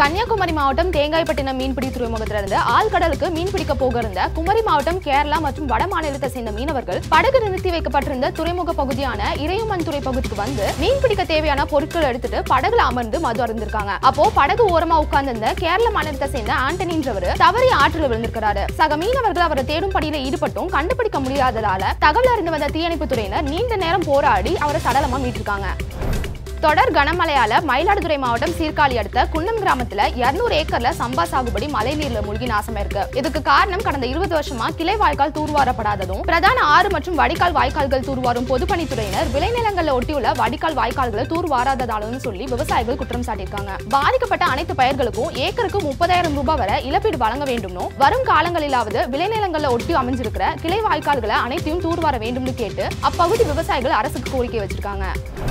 கன்னியாகுமரி மாவட்டம் தேங்காய்பட்டினம் மீன்பிடி துறைமுகத்திலிருந்து ஆழ்கடலுக்கு மீன் பிடிக்க போக இருந்த குமரி மாவட்டம் கேரளா மற்றும் வட மாநிலத்தை சேர்ந்த மீனவர்கள் படகு நிறுத்தி வைக்கப்பட்டிருந்த துறைமுக பகுதியான இறையுமன் துறை பகுதிக்கு வந்து மீன் பிடிக்க தேவையான பொருட்கள் எடுத்துட்டு படகுல அமர்ந்து மது அருந்திருக்காங்க அப்போ படகு ஓரமா உட்கார்ந்திருந்த கேரள மாநிலத்தை சேர்ந்த ஆண்டனின்றவர் தவறி ஆற்றில் விழுந்திருக்கிறாரு சக மீனவர்கள் அவரை தேடும் பணியில ஈடுபட்டும் கண்டுபிடிக்க முடியாததால தகவல் அறிந்து வந்த தீயணைப்பு துறையினர் நீண்ட நேரம் போராடி அவரை சடலமா மீட்டிருக்காங்க தொடர் கனமழையால மயிலாடுதுறை மாவட்டம் சீர்காழி அடுத்த குன்னம் கிராமத்துல 200 ஏக்கர்ல சம்பா சாகுபடி மழை நீர்ல மூழ்கி நாசமாயிருக்கு இதுக்கு காரணம் கடந்த இருபது வருஷமா கிளை வாய்க்கால் தூர்வாரப்படாததும் பிரதான ஆறு மற்றும் வடிகால் வாய்க்கால்கள் தூர்வாரும் பொதுப்பணித்துறையினர் விளைநிலங்கள்ல ஒட்டியுள்ள வடிகால் வாய்க்கால்களை தூர்வாராததாலும் சொல்லி விவசாயிகள் குற்றம் சாட்டியிருக்காங்க பாதிக்கப்பட்ட அனைத்து பயிர்களுக்கும் ஏக்கருக்கு முப்பதாயிரம் ரூபாய் வரை இழப்பீடு வழங்க வேண்டும்னும் வரும் காலங்களிலாவது விளைநிலங்கள்ல ஒட்டி அமைஞ்சிருக்கிற கிளை வாய்க்கால்களை அனைத்தையும் தூர்வார வேண்டும்னு கேட்டு அப்பகுதி விவசாயிகள் அரசுக்கு கோரிக்கை வச்சிருக்காங்க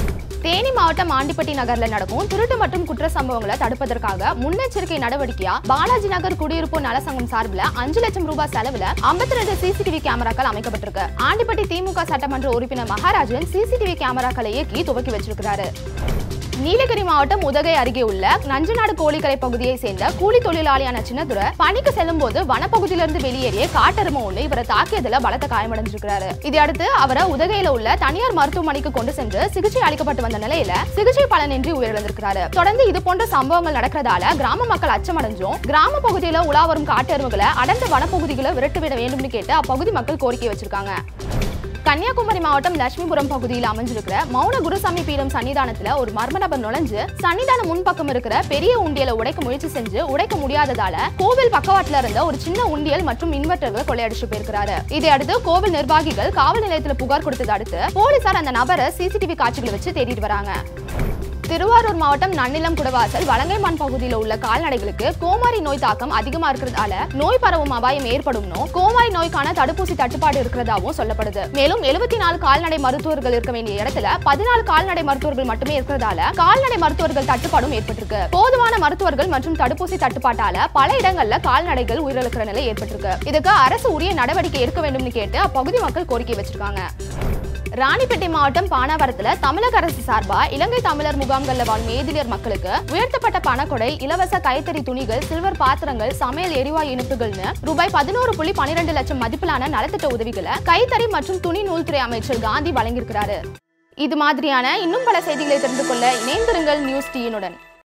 தேனி மாவட்டம் ஆண்டிப்பட்டி நகர்ல நடக்கும் திருட்டு மற்றும் குற்ற சம்பவங்களை தடுப்பதற்காக முன்னெச்சரிக்கை நடவடிக்கையா பாலாஜி நகர் குடியிருப்பு நலசங்கம் சார்பில் அஞ்சு லட்சம் ரூபாய் செலவுல 52 ரெண்டு சிசிடிவி கேமராக்கள் அமைக்கப்பட்டிருக்கு ஆண்டிப்பட்டி திமுக சட்டமன்ற உறுப்பினர் மகாராஜன் சிசிடிவி கேமராக்களை இயக்கி துவக்கி வச்சிருக்கிறாரு நீலகிரி மாவட்டம் உதகை அருகே உள்ள நஞ்சநாடு கோழிக்கரை பகுதியை சேர்ந்த கூலி தொழிலாளியான சின்னதுரை பணிக்கு செல்லும் போது வனப்பகுதியிலிருந்து வெளியேறிய காட்டெருமை ஒண்ணு இவரை தாக்கியதுல பலத்த காயமடைஞ்சிருக்கிறாரு இதையடுத்து அவரை உதகையில உள்ள தனியார் மருத்துவமனைக்கு கொண்டு சென்று சிகிச்சை அளிக்கப்பட்டு வந்த நிலையில சிகிச்சை பலனின்றி உயிரிழந்திருக்கிறாரு தொடர்ந்து இது போன்ற சம்பவங்கள் நடக்கிறதால கிராம மக்கள் அச்சமடைஞ்சும் கிராம பகுதியில உலா வரும் காட்டெருமைகளை அடர்ந்த வனப்பகுதிகளை விரட்டுவிட வேண்டும்னு கேட்டு அப்பகுதி மக்கள் கோரிக்கை வச்சிருக்காங்க கன்னியாகுமரி மாவட்டம் லட்சுமிபுரம் பகுதியில் அமைஞ்சிருக்கிற மௌன குருசாமி பீடம் சன்னிதானத்துல ஒரு மர்ம நபர் நுழைஞ்சு சன்னிதான முன்பக்கம் இருக்கிற பெரிய உண்டியலை உடைக்க முயற்சி செஞ்சு உடைக்க முடியாததால கோவில் பக்கவாட்டுல இருந்த ஒரு சின்ன உண்டியல் மற்றும் இன்வெர்டர்களை கொள்ளையடிச்சு போயிருக்கிறாரு இதையடுத்து கோவில் நிர்வாகிகள் காவல் நிலையத்துல புகார் கொடுத்ததை அடுத்து போலீசார் அந்த நபரை சிசிடிவி காட்சிகளை வச்சு தேடிட்டு வராங்க திருவாரூர் மாவட்டம் நன்னிலம் குடவாசல் வலங்கைமான் பகுதியில் உள்ள கால்நடைகளுக்கு கோமாரி நோய் தாக்கம் அதிகமா இருக்கிறதால நோய் பரவும் அபாயம் ஏற்படும்னு கோமாரி நோய்க்கான தடுப்பூசி தட்டுப்பாடு இருக்கிறதாவும் சொல்லப்படுது மேலும் எழுபத்தி நாலு கால்நடை மருத்துவர்கள் இருக்க வேண்டிய இடத்துல பதினாலு கால்நடை மருத்துவர்கள் மட்டுமே இருக்கிறதால கால்நடை மருத்துவர்கள் தட்டுப்பாடும் ஏற்பட்டிருக்கு போதுமான மருத்துவர்கள் மற்றும் தடுப்பூசி தட்டுப்பாட்டால பல இடங்கள்ல கால்நடைகள் உயிரிழக்கிற நிலை ஏற்பட்டிருக்கு இதுக்கு அரசு உரிய நடவடிக்கை எடுக்க வேண்டும்னு கேட்டு அப்பகுதி மக்கள் கோரிக்கை வச்சிருக்காங்க ராணிப்பேட்டை மாவட்டம் பானாவரத்துல தமிழக அரசு சார்பா இலங்கை தமிழர் முகாம்கள்ல வாழும் ஏதிலியர் மக்களுக்கு உயர்த்தப்பட்ட பணக்கொடை இலவச கைத்தறி துணிகள் சில்வர் பாத்திரங்கள் சமையல் எரிவாயு இனிப்புகள்னு ரூபாய் பதினோரு புள்ளி பனிரெண்டு லட்சம் மதிப்பிலான நலத்திட்ட உதவிகளை கைத்தறி மற்றும் துணி நூல்துறை அமைச்சர் காந்தி வழங்கியிருக்கிறாரு இது மாதிரியான இன்னும் பல செய்திகளை தெரிந்து கொள்ள இணைந்திருங்கள் நியூஸ் டீனுடன்